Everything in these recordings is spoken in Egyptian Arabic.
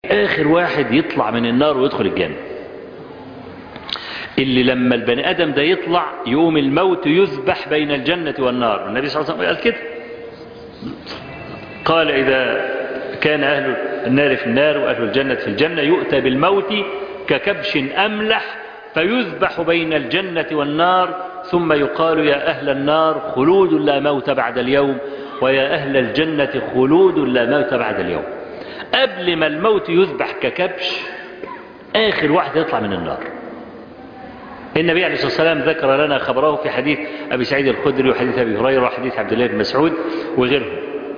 آخر واحد يطلع من النار ويدخل الجنة اللي لما البني آدم ده يطلع يقوم الموت يذبح بين الجنة والنار النبي صلى الله عليه وسلم قال كده قال إذا كان أهل النار في النار وأهل الجنة في الجنة يؤتى بالموت ككبش أملح فيذبح بين الجنة والنار ثم يقال يا أهل النار خلود لا موت بعد اليوم ويا أهل الجنة خلود لا موت بعد اليوم قبل ما الموت يذبح ككبش آخر واحد يطلع من النار النبي عليه الصلاة والسلام ذكر لنا خبره في حديث أبي سعيد الخدري وحديث أبي هريرة وحديث عبد الله بن مسعود وغيرهم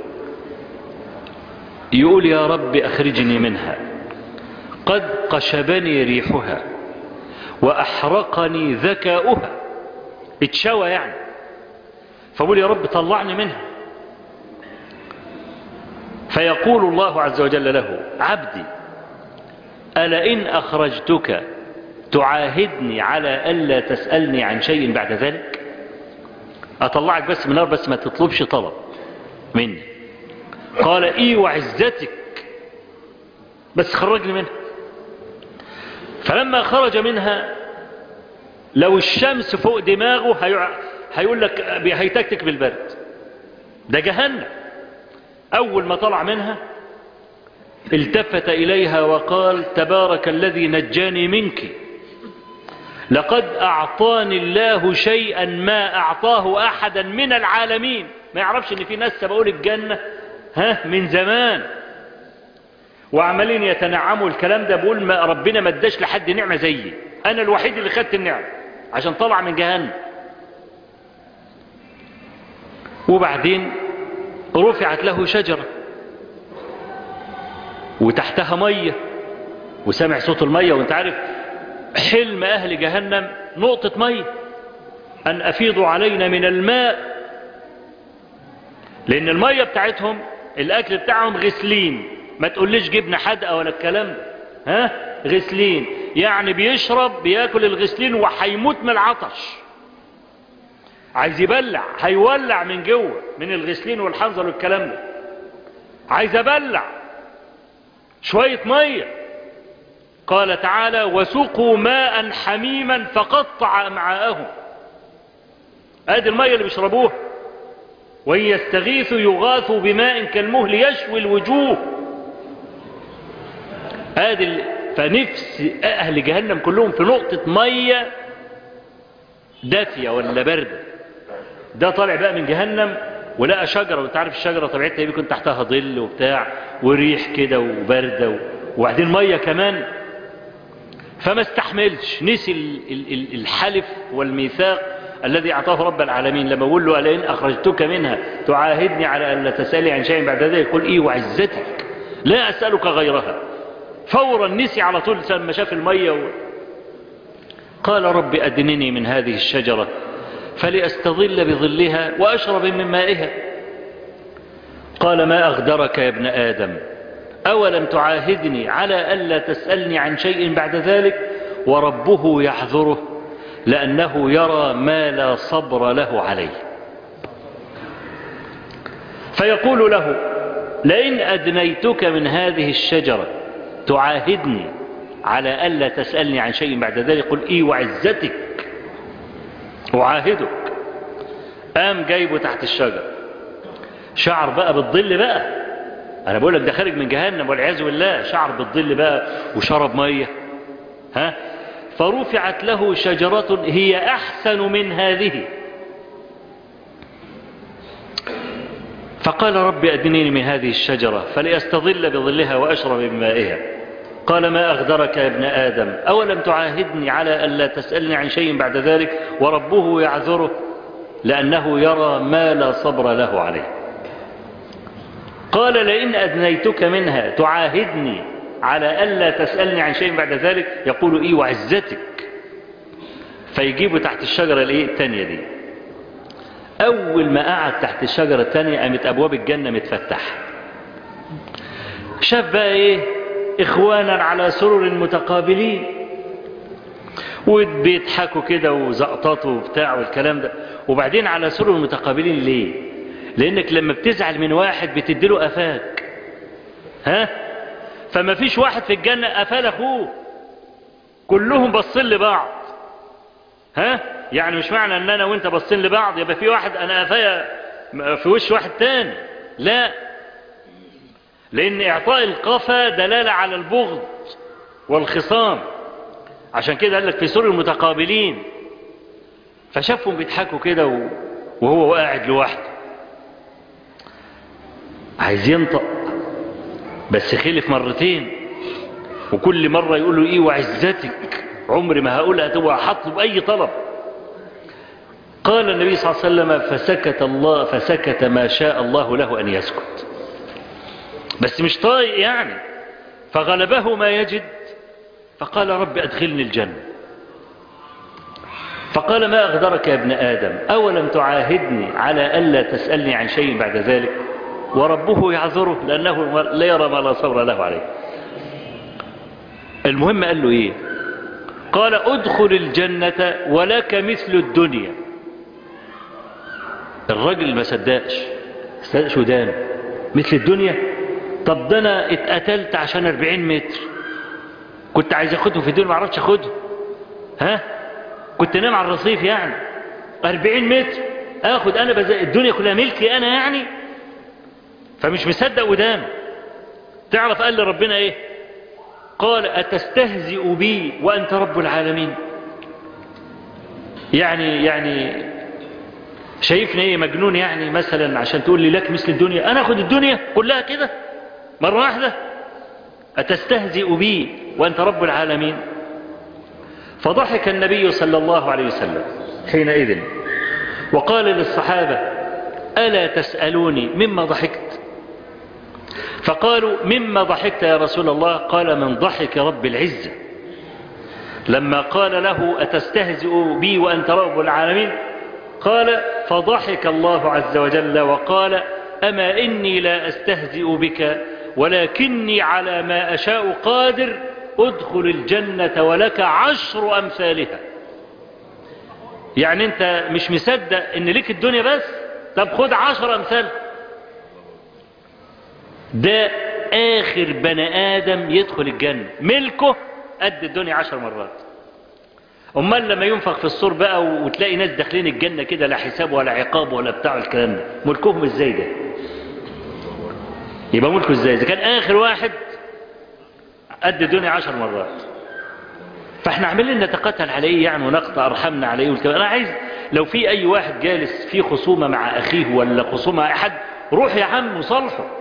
يقول يا رب أخرجني منها قد قشبني ريحها وأحرقني ذكاؤها اتشوى يعني فقول يا رب طلعني منها فيقول الله عز وجل له عبدي ألئن أخرجتك تعاهدني على ألا تسألني عن شيء بعد ذلك أطلعك بس من النار بس ما تطلبش طلب مني قال إي وعزتك بس خرجني منها فلما خرج منها لو الشمس فوق دماغه هيقول لك هيتكتك بالبرد ده جهنم أول ما طلع منها التفت إليها وقال تبارك الذي نجاني منك لقد أعطاني الله شيئا ما أعطاه أحدا من العالمين ما يعرفش ان في ناس سبقوا الجنة ها من زمان وعمالين يتنعموا الكلام ده بقول ما ربنا ما اداش لحد نعمة زيي انا الوحيد اللي خدت النعمة عشان طلع من جهنم وبعدين رفعت له شجرة وتحتها مية وسمع صوت المية وانت عارف حلم اهل جهنم نقطة مية ان افيضوا علينا من الماء لان المية بتاعتهم الاكل بتاعهم غسلين ما تقوليش جبنة حدقة ولا الكلام ده ها غسلين يعني بيشرب بياكل الغسلين وهيموت من العطش عايز يبلع هيولع من جوه من الغسلين والحنظل والكلام ده عايز ابلع شوية مية قال تعالى وسقوا ماء حميما فقطع امعاءهم ادي المية اللي بيشربوها وإن يستغيثوا يغاثوا بماء كالمهل يشوي الوجوه ادي فنفس اهل جهنم كلهم في نقطة مية دافية ولا باردة ده طالع بقى من جهنم ولقى شجرة وانت عارف الشجرة طبيعتها بيكون تحتها ظل وبتاع وريح كده وباردة وبعدين مية كمان فما استحملش نسي الحلف والميثاق الذي أعطاه رب العالمين لما بقول له ألئن أخرجتك منها تعاهدني على أن لا تسألي عن شيء بعد ذلك يقول إيه وعزتك لا أسألك غيرها فورا نسي على طول لما شاف المية و... قال رب أدنني من هذه الشجرة فلأستظل بظلها وأشرب من مائها قال ما أغدرك يا ابن آدم أولم تعاهدني على ألا تسألني عن شيء بعد ذلك وربه يحذره لأنه يرى ما لا صبر له عليه فيقول له لئن أدنيتك من هذه الشجرة تعاهدني على ألا تسألني عن شيء بعد ذلك قل إيه وعزتك أعاهدك قام جايبه تحت الشجر شعر بقى بالظل بقى أنا بقول لك ده خارج من جهنم والعياذ بالله شعر بالظل بقى وشرب مية ها فرفعت له شجرة هي أحسن من هذه فقال رب أدنيني من هذه الشجرة فلأستظل بظلها وأشرب من مائها قال ما أغدرك يا ابن آدم أولم تعاهدني على ألا تسألني عن شيء بعد ذلك وربه يعذره لأنه يرى ما لا صبر له عليه قال لئن أدنيتك منها تعاهدني على ألا تسألني عن شيء بعد ذلك يقول إيه وعزتك فيجيبه تحت الشجرة الإيه التانية دي أول ما قعد تحت الشجرة التانية قامت أبواب الجنة متفتحة شاف بقى إيه إخوانا على سرر متقابلين وبيضحكوا كده وزقططوا وبتاع والكلام ده وبعدين على سرر متقابلين ليه لأنك لما بتزعل من واحد بتديله أفاك ها فما فيش واحد في الجنة قفل اخوه كلهم باصين لبعض ها يعني مش معنى ان انا وانت باصين لبعض يبقى في واحد انا قفايا في وش واحد تاني لا لان اعطاء القفا دلالة على البغض والخصام عشان كده قال لك في سور المتقابلين فشافهم بيضحكوا كده وهو قاعد لوحده عايز ينطق بس خلف مرتين وكل مرة يقول له ايه وعزتك عمري ما هقولها تبقى هطلب اي طلب قال النبي صلى الله عليه وسلم فسكت الله فسكت ما شاء الله له ان يسكت بس مش طايق يعني فغلبه ما يجد فقال رب ادخلني الجنة فقال ما اغدرك يا ابن ادم اولم تعاهدني على الا تسألني عن شيء بعد ذلك وربه يعذره لانه لا يرى ما لا صبر له عليه المهم قال له ايه قال ادخل الجنة ولك مثل الدنيا الراجل ما صدقش صدقش ودانه مثل الدنيا طب ده انا اتقتلت عشان 40 متر كنت عايز اخده في الدنيا ما عرفتش اخده ها كنت نام على الرصيف يعني 40 متر اخد انا بز... الدنيا كلها ملكي انا يعني فمش مصدق ودانه تعرف قال لربنا ايه قال أتستهزئ بي وأنت رب العالمين يعني يعني شايفني ايه مجنون يعني مثلا عشان تقول لي لك مثل الدنيا انا اخد الدنيا كلها كده مرة واحدة أتستهزئ بي وأنت رب العالمين فضحك النبي صلى الله عليه وسلم حينئذ وقال للصحابة ألا تسألوني مما ضحكت فقالوا مما ضحكت يا رسول الله قال من ضحك رب العزة لما قال له أتستهزئ بي وأنت رب العالمين قال فضحك الله عز وجل وقال أما إني لا أستهزئ بك ولكني على ما أشاء قادر ادخل الجنة ولك عشر أمثالها يعني أنت مش مصدق إن لك الدنيا بس طب خد عشر أمثال ده آخر بني آدم يدخل الجنة ملكه قد الدنيا عشر مرات أمال لما ينفخ في الصور بقى وتلاقي ناس داخلين الجنة كده لا حساب ولا عقاب ولا بتاع الكلام ده ملكهم ازاي ده يبقى ملكه ازاي اذا كان آخر واحد قد الدنيا عشر مرات فاحنا عمالين نتقاتل عليه يعني ونقطع ارحامنا عليه والكلام انا عايز لو في اي واحد جالس في خصومة مع اخيه ولا خصومة مع احد روح يا عم وصالحه